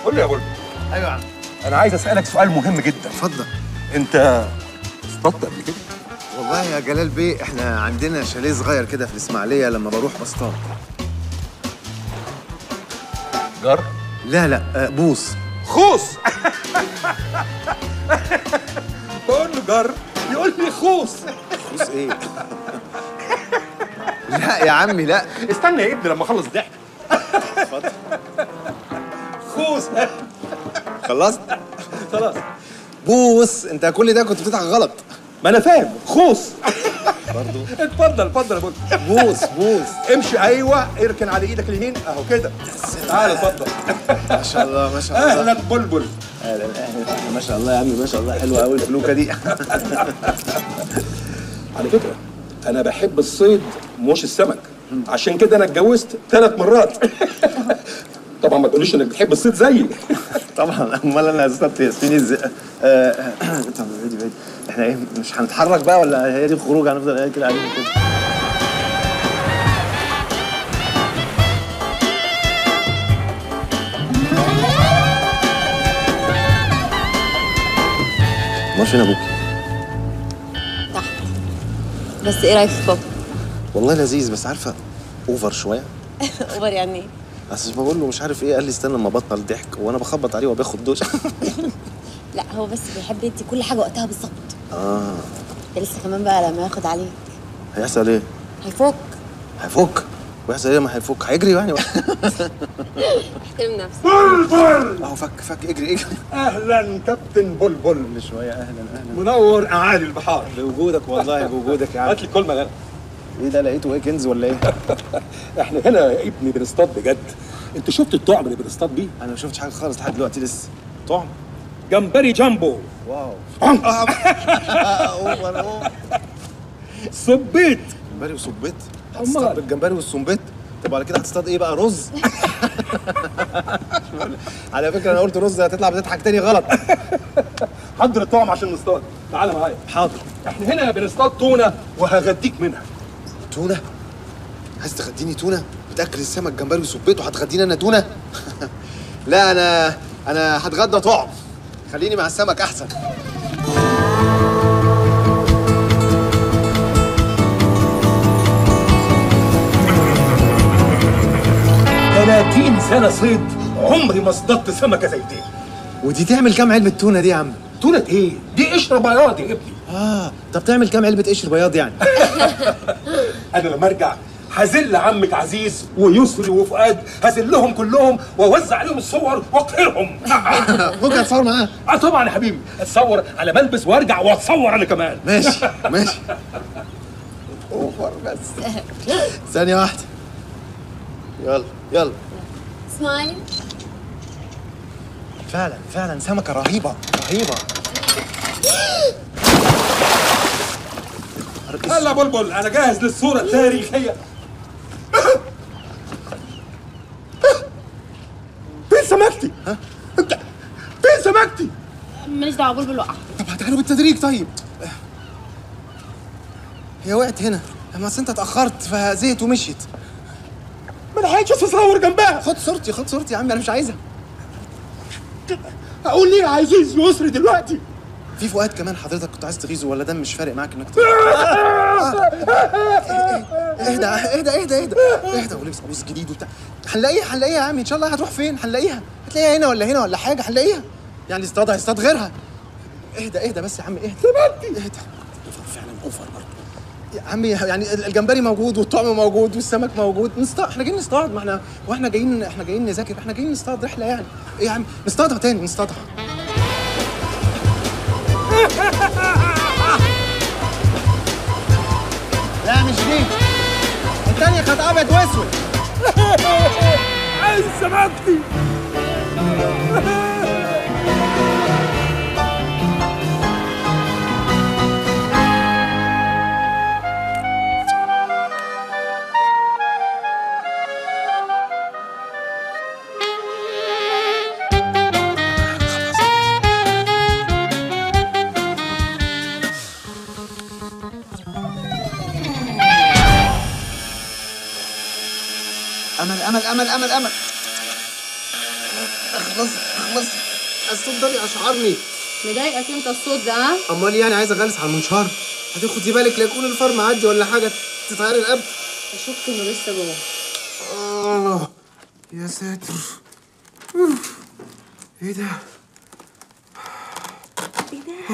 قول لي يا بلبل ايوه يا عم انا عايز اسالك سؤال مهم جدا اتفضل انت اصطدت قبل كده والله يا جلال بيه احنا عندنا شاليه صغير كده في الاسماعيليه لما بروح بصطاد جر لا لا آه، بوص خوص بقول له جر يقول لي خوص بوص ايه لا يا عمي لا استنى يا ابني لما اخلص ضحك اتفضل خوص خلصت خلاص بوص انت كل ده كنت بتضحك غلط ما انا فاهم خوص برضو اتفضل اتفضل يا بلبل بوص بوص امشي ايوه اركن على ايدك اليمين اهو كده تعال اتفضل ما شاء الله ما شاء الله اهلا بلبل اهلا اهلا ما شاء الله يا عمي ما شاء الله حلوه قوي الفلوكه دي على فكره انا بحب الصيد مش السمك عشان كده انا اتجوزت ثلاث مرات طبعا ما تقوليش انك بتحب الصيد زيي طبعا امال انا استاذ ياسمين ازاي آه، طب بعيد بعيد احنا ايه مش هنتحرك بقى ولا هي دي الخروج هنفضل قاعدين كده قاعدين كده امال فين ابوك تحت بس ايه رايك في بابا؟ والله لذيذ بس عارفه اوفر شويه اوفر يعني ايه؟ بس بقول له مش عارف ايه قال لي استنى اما بطل ضحك وانا بخبط عليه وباخد دوش لا هو بس بيحب يدي كل حاجه وقتها بالظبط اه ده لسه كمان بقى لما ياخد عليك هيحصل ايه؟ هيفوق هيفك ويحصل ايه ما هيفك هيجري يعني احترم نفسك بلبل اهو فك فك اجري اجري اهلا كابتن بلبل كل شويه اهلا اهلا منور اعالي البحار بوجودك والله بوجودك يا عم هات لي كلمه غير ايه ده لقيته ايه كنز ولا ايه؟ احنا هنا يا ابني بنصطاد بجد انت شفت الطعم اللي بنصطاد بيه انا ما شفتش حاجه خالص لحد دلوقتي لسه طعم جمبري جامبو واو عنق. اوفر اوفر صبيت جمبري وصبيت أمال. هتصطاد بالجمبري والصنبيت طب على كده هتصطاد ايه بقى رز على فكره انا قلت رز هتطلع بتضحك تاني غلط حضر الطعم عشان نصطاد تعال معايا حاضر احنا هنا بنصطاد تونه وهغديك منها تونه عايز تغديني تونه بتاكل السمك جمبري وصبيت وهتغديني انا تونه لا انا انا هتغدى طعم خليني مع السمك احسن 30 سنه صيد عمري ما اصطدت سمكه زي دي ودي تعمل كام علبه تونه دي يا عم تونه ايه دي قشره بياض يا ابني اه طب تعمل كام علبه قشر بياض يعني انا لما ارجع هذل عمك عزيز ويسري وفؤاد هذلهم كلهم واوزع عليهم الصور واقهرهم ممكن اتصور معاه اه طبعا يا حبيبي اتصور على ملبس وارجع واتصور انا كمان ماشي ماشي اوفر بس ثانيه واحده يلا يلا سمايل فعلا فعلا سمكه رهيبه رهيبه يلا بلبل انا جاهز للصوره التاريخيه فين سمكتي؟ ها؟ انت فين سمكتي؟ ماليش دعوه بلبل وقع طب هتعالوا بالتدريج طيب هي وقعت هنا اما أصل انت اتاخرت فزيت ومشيت ما لحقتش اتصور جنبها خد صورتي خد صورتي يا عم انا مش عايزها اقول ليه يا عزيز يسري دلوقتي؟ في فؤاد كمان حضرتك كنت عايز تغيظه ولا ده مش فارق معاك انك ت... اهدى اهدى اهدى اهدى اهدى ولبس قميص جديد وبتاع هنلاقيها هنلاقيها يا عم ان شاء الله هتروح فين هنلاقيها هتلاقيها هنا ولا هنا ولا حاجه هنلاقيها يعني اصطاد هيصطاد غيرها اهدى اهدى بس يا عم اهدى اهدى اوفر فعلا اوفر برضه يا عمي يعني الجمبري موجود والطعم موجود والسمك موجود نصطاد احنا جايين نصطاد ما احنا واحنا جايين احنا جايين نذاكر احنا جايين نصطاد رحله يعني ايه يا عم نصطادها تاني نصطادها لا مش دي التانية كانت ابيض واسود عايز سمكتي امل امل امل امل امل اخلص اخلص الصوت ده اشعرني مضايقك انت الصوت ده ها امال يعني عايز اغلس على المنشار هتاخدي بالك لا يكون الفار معدي ولا حاجه تتغير القبل اشك انه لسه جوه اه يا ساتر أوف. ايه ده ايه ده؟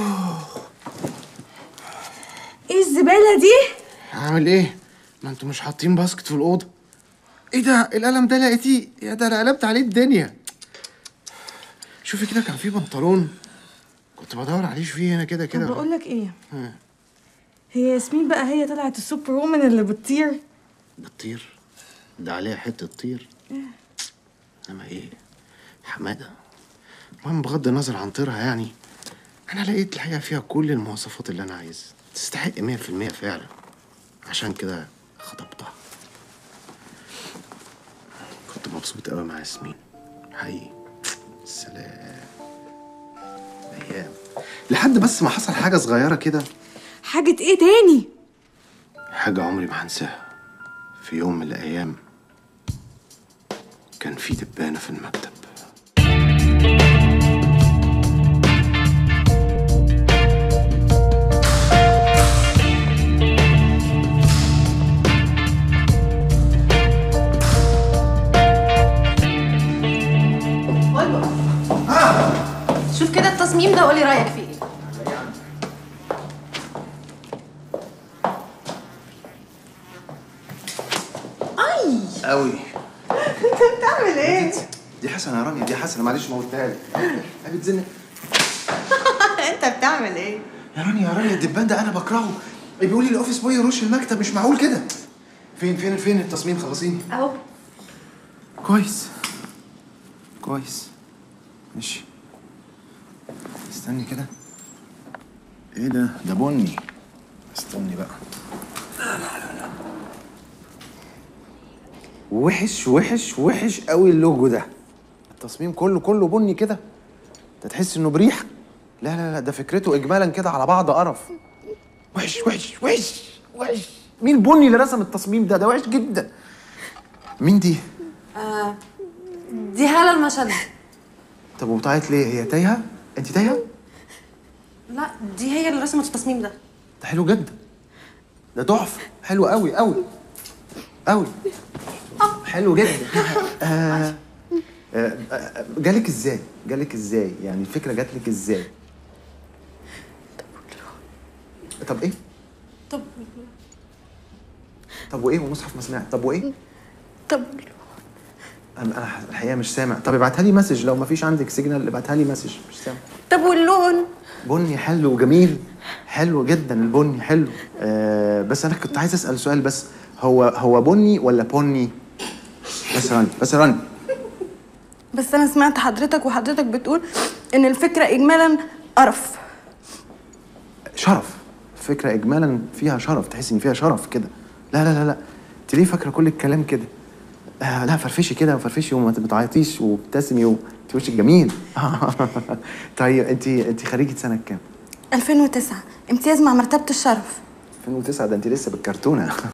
ايه الزبالة دي؟ هعمل ايه ما انتوا مش حاطين باسكت في الاوضه ايه ده القلم ده لقيتيه يا ده انا قلبت عليه الدنيا شوفي كده كان في بنطلون كنت بدور عليه فيه هنا كده طب كده بقول لك ايه؟ هي ياسمين بقى هي طلعت السوبر وومن اللي بتطير بتطير ده عليها حته تطير انما ايه حماده المهم بغض النظر عن طيرها يعني انا لقيت الحقيقه فيها كل المواصفات اللي انا عايزها تستحق 100% فعلا عشان كده خطبتها كنت مبسوط قوي مع ياسمين حقيقي سلام ايام لحد بس ما حصل حاجه صغيره كده حاجة ايه تاني؟ حاجة عمري ما هنساها في يوم من الأيام كان في دبانة في المكتب شوف كده التصميم ده وقولي رايك فيه ايه قوي انت بتعمل ايه؟ دي حسنة يا رانيا دي حسنة معلش ما قلتها لك بتزن انت بتعمل ايه؟ يا رانيا يا رانيا الدبان ده أنا بكرهه بيقول لي الأوفيس بوي يرش المكتب مش معقول كده فين فين فين التصميم خلصيني اهو كويس كويس ماشي استني كده ايه ده ده بني استني بقى وحش وحش وحش قوي اللوجو ده التصميم كله كله بني كده انت تحس انه بريحه لا لا لا ده فكرته اجمالا كده على بعض قرف وحش وحش وحش وحش مين البني اللي رسم التصميم ده ده وحش جدا مين دي دي هالة المشهد طب وبتعيط ليه هي تايهه انت تايهه لا دي هي اللي رسمت التصميم ده ده حلو جدا ده تحفه حلو قوي قوي قوي حلو جدا آه آه آه، جالك ازاي جالك ازاي يعني الفكره جات لك ازاي طب ايه طب طب وايه ومصحف ما سمعت طب وايه طب انا أنا الحقيقه مش سامع طب ابعتها لي مسج لو ما فيش عندك سيجنال ابعتها لي مسج مش سامع طب واللون؟ بني حلو وجميل حلو جدا البني حلو آه بس انا كنت عايز اسال سؤال بس هو هو بني ولا بني بس راني بس راني بس انا سمعت حضرتك وحضرتك بتقول ان الفكرة اجمالا قرف شرف فكره اجمالا فيها شرف تحس ان فيها شرف كده لا لا لا لا انت ليه فاكره كل الكلام كده آه لا فرفشي كده وفرفشي وما بتعيطيش وابتسمي وانت وشك جميل طيب انت انت خريجه سنه كام 2009 امتياز مع مرتبة الشرف 2009 ده انت لسه بالكرتونه